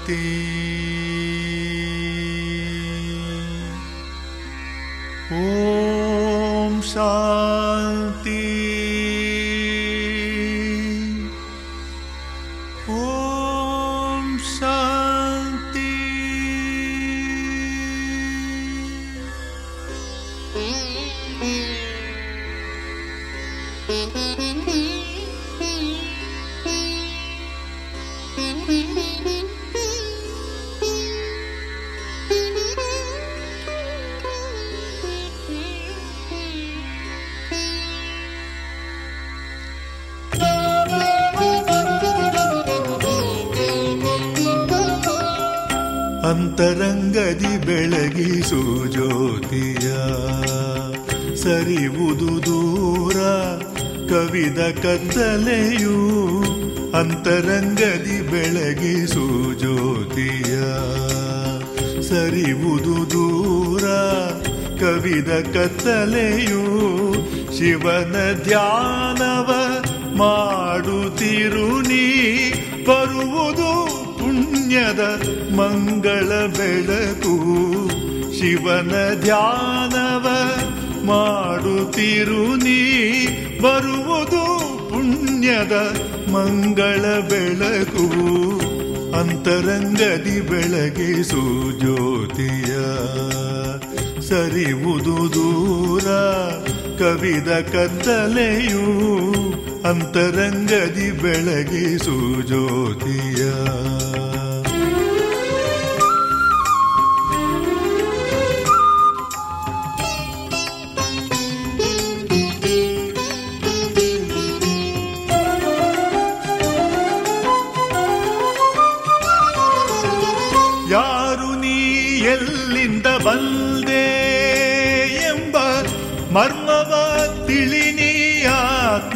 ಶಾಂತಿ ಓಂ ಶಾಂತಿ ಓಂ ಶಾಂತಿ ಅಂತರಂಗದಿ ಬೆಳಗಿಸು ಜ್ಯೋತಿಯ ಸರಿವುದು ದೂರ ಕವಿದ ಕತ್ತಲೆಯು ಅಂತರಂಗದಿ ಬೆಳಗಿಸು ಜ್ಯೋತಿಯ ಸರಿವುದು ದೂರ ಕವಿದ ಕತ್ತಲೆಯು ಶಿವನ ಧ್ಯಾನವ ಮಾಡುತ್ತಿರು ನೀ ಬರುವುದು ಪುಣ್ಯದ ಮಂಗಳ ಬೆಳಕು ಶಿವನ ಧ್ಯಾನವ ಮಾಡುತ್ತಿರು ನೀ ಬರುವುದು ಪುಣ್ಯದ ಮಂಗಳ ಬೆಳಕು ಅಂತರಂಗದಿ ಬೆಳಗಿಸು ಜ್ಯೋತಿಯ ಸರಿವುದು ದೂರ ಕವಿದ ಕತ್ತಲೆಯು ಅಂತರಂಗದಿ ಬೆಳಗಿಸು ಜ್ಯೋತಿಯ ಯಾರು ನೀ ಎಲ್ಲಿಂದ ಬಂದೆ ಎಂಬ ಮರ್ಮವ ತಿಳಿನಿ ಆತ್ಮ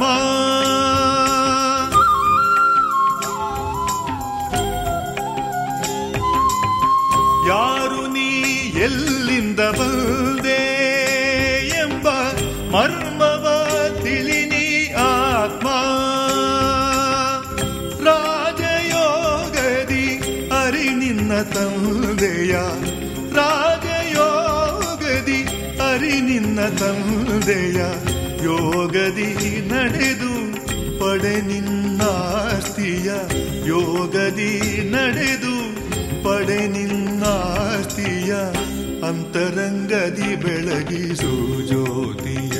ಯಾರು ನೀ ಎಲ್ಲಿಂದ ಬಂದೆ ಎಂಬ ಮರ್ಮವ ತಿಳಿನಿ ಆತ್ಮ ರಾಜಯೋಗದಿ ಅರಿ ನಿನ್ನ ತಂದೆಯ ರಾಜಯೋಗದಿ ಅರಿ ನಿನ್ನ ತಂದೆಯ ಯೋಗದಿ ನಡೆದು ಪಡೆ ನಿನ್ನಾಸ್ತಿಯ ಯೋಗದಿ ನಡೆದು ಪಡೆ ನಿನ್ನಾಸ್ತಿಯ ಅಂತರಂಗದಿ ಬೆಳಗಿಸು ಜ್ಯೋತಿಯ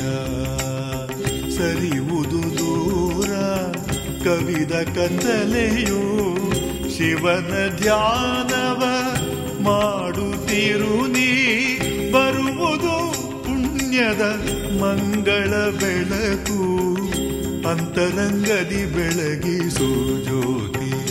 ಸರಿವುದು ದೂರ ಕವಿದ ಕತ್ತಲೆಯು ಶಿವನ ಧ್ಯಾನವ ಮಾಡುತ್ತಿರು ನೀ ಬರುವುದು ಪುಣ್ಯದ ಮಂಗಳ ಬೆಳಕು ಅಂತರಂಗದಿ ಬೆಳಗಿಸು ಜ್ಯೋತಿಯ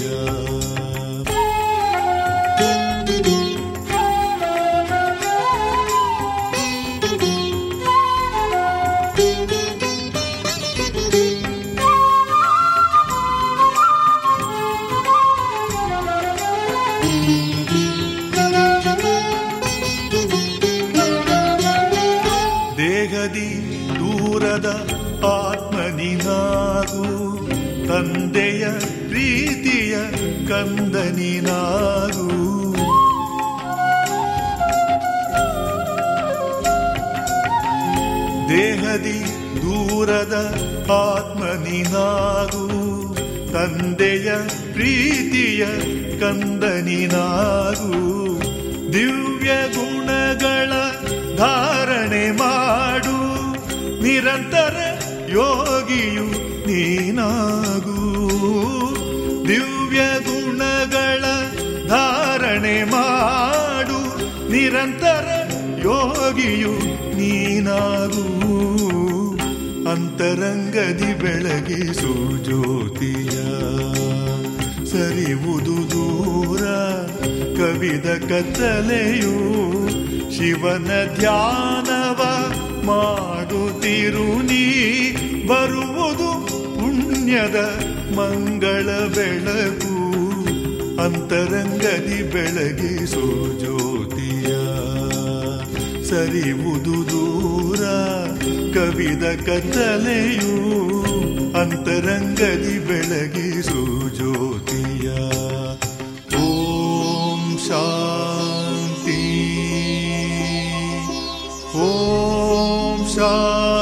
ದೇಹದಿ ದೂರದ ಆತ್ಮನಿನಾಗು ತಂದೆಯ ಪ್ರೀತಿಯ ಕಂದನಿನಾಗು ದೇಹದಿ ದೂರದ ಆತ್ಮನಿನಾಗು ತಂದೆಯ ಪ್ರೀತಿಯ ಕಂದನಿನಾಗು ದಿವ್ಯ ಗುಣಗಳ ಧಾರಣೆ ಮಾಡು ನಿರಂತರ ಯೋಗಿಯು ನೀನಾಗು ದಿವ್ಯ ಗುಣಗಳ ಧಾರಣೆ ಮಾಡು ನಿರಂತರ ಯೋಗಿಯು ನೀನಾಗು ಅಂತರಂಗದಿ ಬೆಳಗಿಸು ಜ್ಯೋತಿಯ ಸರಿವುದು ದೂರ ಕವಿದ ಕತ್ತಲೆಯು ಶಿವನ ಧ್ಯಾನವ ಮಾಡುತ್ತಿರು ನೀ ಬರುವುದು ಪುಣ್ಯದ ಮಂಗಳ ಬೆಳಕು ಅಂತರಂಗದಿ ಬೆಳಗಿಸು ಜ್ಯೋತಿಯ ಸರಿವುದು ದೂರ ಕವಿದ ಕತ್ತಲೆಯು ಅಂತರಂಗದಿ ಬೆಳಗಿಸು ಜ್ಯೋತಿಯ ಓ ಶಾಂತಿ ಓಂ ಶಾಂತಿ